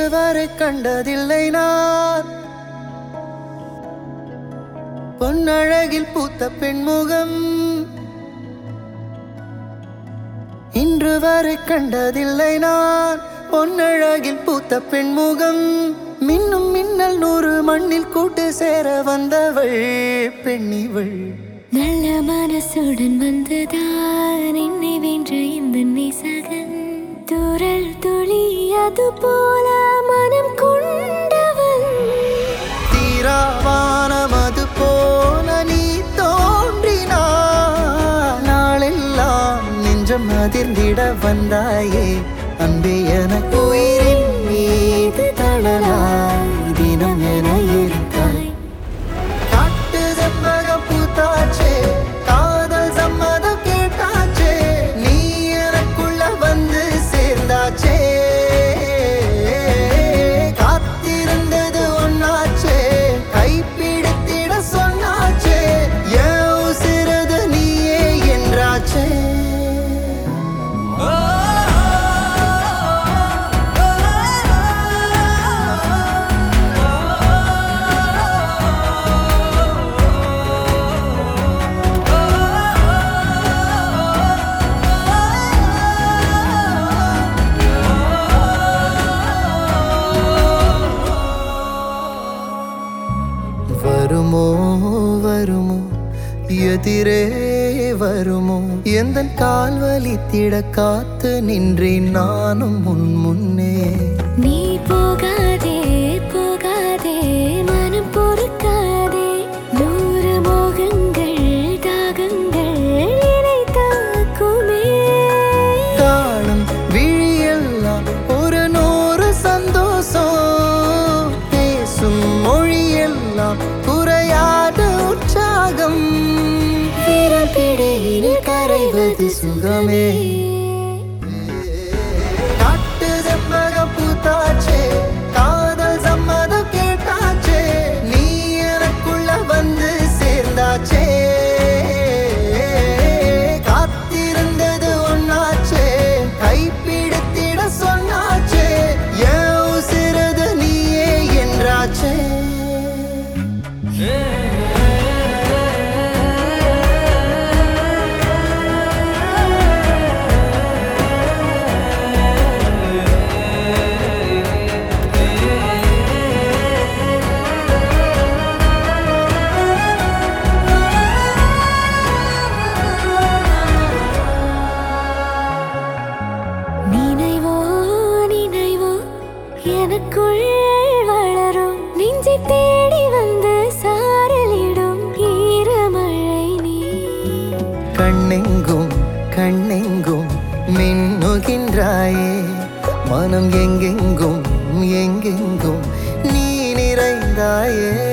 இன்று வரை கண்டதில்லை நான் பொன்னழகில் பூத்த பெண்முகம் இன்று வரை கண்டதில்லை நான் பொன்னழகில் பூத்த பெண்முகம் மின்னும் மின்னல் நூறு மண்ணில் கூட்டு சேர வந்தவள் பெண்ணிவள் நல்ல மனசுடன் வந்துதான் என்னை வென்ற இந்த நேசகன் தூரல் துளி அது போல மனம் கொண்டவன் தீராவானம் அது போல நீ தோன்றினாய் நாளெல்லாம் நெஞ்சம் அதிர்ந்திட வந்தாயே அன்பே எனக்கு உயிரின் மீது தளலாய் தினம் என இருக்காய் காட்டு செம்பகம் பூத்தாச்சே காதல் சம்மதம் கேட்டாச்சே நீ எனக்குள்ள வந்து சேர்ந்தாச்சே காத்திருந்தது ஒன்னாச்சே கைப்பிடித்திட சொன்னாச்சே என் உசிரது நீயே என்றாச்சே வருமோ வருமோ எதிரே வருமோ எந்த கால் வலித்திட காத்து நின்றேன் நானும் முன் முன்னே நீ போகாதே போகாதே மனம் பொறுக்காதே நூறு மோகங்கள் தாகங்கள் என்னை தாக்குமே காணும் விழியெல்லாம் ஒரு நூறு சந்தோஷம் பேசும் மொழியெல்லாம் குறையாத உற்சாகம் விரல் பிடியில் கரைவது சுகமே காட்டு செம்பகம் பூத்தாச்சே காதல் சம்மதம் கேட்டாச்சே நீ எனக்குள்ள வந்து சேர்ந்தாச்சே காத்திருந்தது ஒன்னாச்சே கைப்பிடித்திட சொன்னாச்சே என் உசிரது நீயே என்றாச்சே நினைவோ நினைவோ எனக்குள் வளரும் நெஞ்சை தேடி வந்து சாரலிடும் ஈரமழை நீ கண்ணெங்கும் கண்ணெங்கும் மின்னுகின்றாயே மனம் எங்கெங்கும் எங்கெங்கும் நீ நிறைந்தாயே